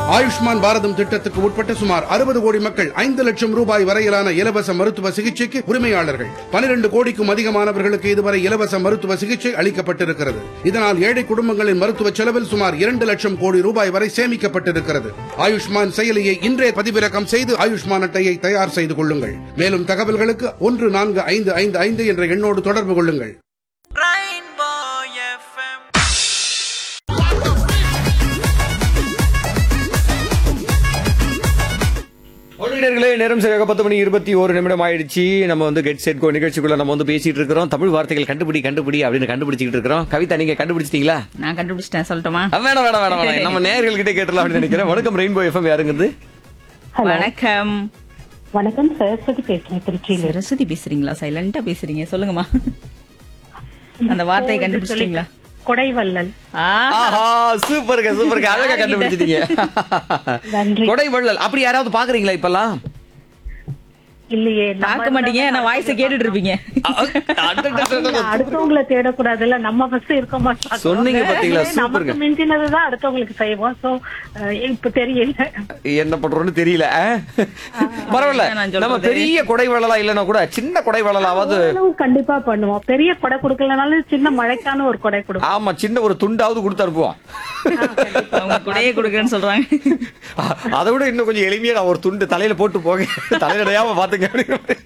ஆயுஷ்மான் பாரதம் திட்டத்துக்கு உட்பட்ட சுமார் அறுபது கோடி மக்கள் ஐந்து லட்சம் ரூபாய் வரையிலான இலவச மருத்துவ சிகிச்சைக்கு உரிமையாளர்கள் பனிரெண்டு கோடிக்கும் அதிகமானவர்களுக்கு இதுவரை இலவச மருத்துவ சிகிச்சை அளிக்கப்பட்டிருக்கிறது இதனால் ஏழை குடும்பங்களின் மருத்துவ செலவில் சுமார் இரண்டு லட்சம் கோடி ரூபாய் வரை சேமிக்கப்பட்டிருக்கிறது ஆயுஷ்மான் செயலியை இன்றே பதிவிறக்கம் செய்து ஆயுஷ்மான் அட்டையை தயார் செய்து கொள்ளுங்கள் மேலும் தகவல்களுக்கு ஒன்று நான்கு ஐந்து ஐந்து ஐந்து என்ற எண்ணோடு தொடர்பு கொள்ளுங்கள் Rainbow FM. நேர்களே நேரம் சரியாக பத்து மணி இருபத்தி ஒரு நிமிடம் ஆயிடுச்சு நம்ம வந்து கெட் செட் கோ நிகழ்ச்சிக்குள்ள நம்ம வந்து பேசிட்டு இருக்கிறோம் தமிழ் வார்த்தைகள் கண்டுபிடி கண்டுபிடி அப்படின்னு கண்டுபிடிச்சிட்டு இருக்கிறோம் கவிதா நீங்க கண்டுபிடிச்சிட்டீங்களா நான் கண்டுபிடிச்சிட்டேன் சொல்லட்டுமா அஹ் வேணாம் வேணாம் வேணாம் வேணாம் நம்ம நேயர்கள் கிட்ட கேட்டலாம் அப்படின்னு நினைக்கிறேன் வணக்கம் ரெயின்போ எஃப்எம் யாருங்கிறது ஹலோ வணக்கம் வணக்கம் சரஸ்வதி பேசுறேன் திருச்சியில சரஸ்வதி பேசுறீங்களா சைலண்டா பேசுறீங்க சொல்லுங்கம்மா அந்த வார்த்தையை கண்டுபிடிச்சிட்டீங்களா கொடைவள்ளல் ஆ, ஆஹா சூப்பருங்க சூப்பருங்க அழகா கண்டுபிடிச்சிட்டீங்க நன்றி. கொடை வள்ளல் அப்படி யாராவது பாக்குறீங்களா இப்பெல்லாம் இல்லையே நம்ம பார்க்க மாட்டீங்க நான் வாய்ஸ கேட்டுட்டு இருப்பீங்க அடுத்தவங்களை தேடக்கூடாதுல்ல நம்ம ஃபர்ஸ்ட் இருக்க மாட்டோம் சொன்னீங்க பாத்தீங்களா சூப்பருங்க நமக்கு மிஞ்சினதுதான் அடுத்தவங்களுக்கு செய்வோம் சோ இப்ப தெரியல என்ன பண்றோம்னு தெரியல அஹ்? பரவாயில்ல நான் சொல்றது. நம்ம பெரிய கொடை வள்ளலா இல்லைன்னா கூட சின்ன கொடை வள்ளலாவது ஓரளவு கண்டிப்பா பண்ணுவோம் பெரிய கொடை கொடுக்கலனாலும் சின்ன மழைக்கான ஒரு கொடை கொடுப்போம் ஆமா சின்ன ஒரு துண்டாவது கொடுத்து அனுப்புவோம் அவங்க கூடயே கொடுக்குறேன்னு சொல்றாங்க அதை விட இன்னும் கொஞ்சம் எளிமையா நான் ஒரு துண்டு தலையில போட்டு போக தலையிடையாம பாத்துங்க அப்படின்னு.